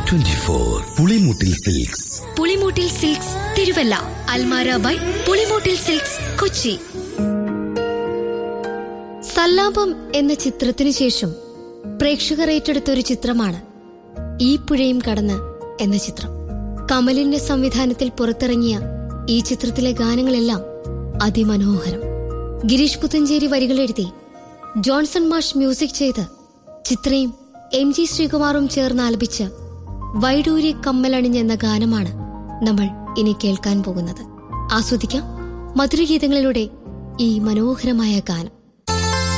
twenty four Pulimoottil silks Pulimoottil silks Thiruvalla Almara by Pulimoottil silks Kochi Sallapam എന്ന ചിത്രത്തിനു ശേഷം പ്രേക്ഷകർ ഏറ്റെടുത്ത ഒരു ചിത്രമാണ് ഈ പുഴയും കടന്ന് എന്ന ചിത്രം കമലിന്റെ സംവിധാനത്തിൽ പുറത്തിറങ്ങിയ ഈ ചിത്രത്തിലെ ഗാനങ്ങളെല്ലാം അതിമനോഹരം ഗിരീഷ് പുത്തഞ്ചേരി വരികൾ എഴുതി ജോൺസൺ മാഷ് മ്യൂസിക് ചെയ്ത് ചിത്രയും എം ജി ശ്രീകുമാറും ചേർന്ന് ആലപിച്ച് വൈഡൂരി കമ്മലണിഞ്ഞെന്ന ഗാനമാണ് നമ്മൾ ഇനി കേൾക്കാൻ പോകുന്നത് ആസ്വദിക്കാം മധുരഗീതങ്ങളിലൂടെ ഈ മനോഹരമായ ഗാനം